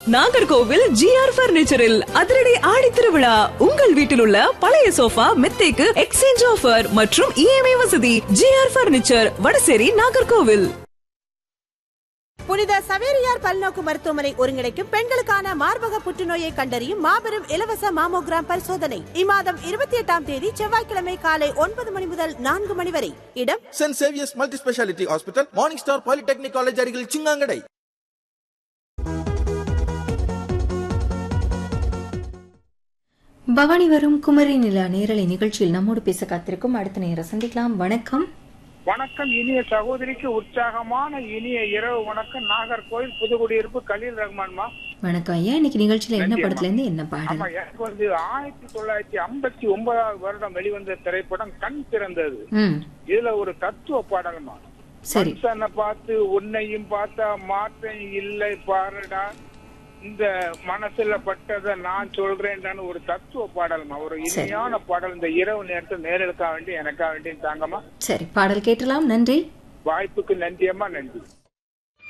Nagercoil GR பர்னிச்சரில் அதிரடி ஆடி திருவிழா உங்கள் வீட்டில் உள்ள பழைய சோஃபா மெத்தைக்கு எக்ஸ்சேஞ்ச் ஆஃபர் மற்றும் இஎம்ஐ வசதி ஜிஆர் பர்னிச்சர் வடசேரி நாகர்கோவில் புனித சவேரியார் பல்நோக்கு மருத்துவமனை ஒருங்கிணைக்கும் பெண்களுக்கான மார்பக புற்றுநோயை கண்டறியும் மாபெரும் இலவச மாமோகிராம் பரிசோதனை இம்மாதம் இருபத்தி எட்டாம் தேதி செவ்வாய்க்கிழமை காலை ஒன்பது மணி முதல் நான்கு மணி வரை இடம் saint Xavier's multi speciality hospital morning star polytechnic college அருகில் சிங்காங்கடை பவானி வரும் குமரி நிலா நேரலை நிகழ்ச்சியில் நம்மோடு பேச காத்திருக்கும் அடுத்த நேரம் சந்திக்கலாம் வணக்கம் வணக்கம் இனிய சகோதரிக்கு உற்சாகமான இனிய இரவு வணக்கம் நாகர்கோயில் புதுக்குடியிருப்பு கலீல் ரஹ்மான்மா வணக்கம் ஐயா இன்னைக்கு நிகழ்ச்சியில என்ன நன்றி, படத்துல இருந்து என்ன ஆமா பாடல் எனக்கு வந்து ஆயிரத்தி தொள்ளாயிரத்தி ஐம்பத்தி ஒன்பதாவது வருடம் வெளிவந்த திரைப்படம் கண் திறந்தது ம் இதுல ஒரு தத்துவ பாடலுமா சரி மனுஷனை பார்த்து உன்னையும் பார்த்தா மாற்றம் இல்லை பாருடா இந்த மனசுல பட்டதை நான் சொல்றேன்டான்னு ஒரு தத்துவ பாடல்மா ஒரு இனிமையான பாடல் இந்த இரவு நேரத்தில் நேரலுக்கா வேண்டி எனக்கா வேண்டி தாங்கம்மா சரி பாடல் கேட்டலாம் நன்றி வாய்ப்புக்கு நன்றியம்மா நன்றி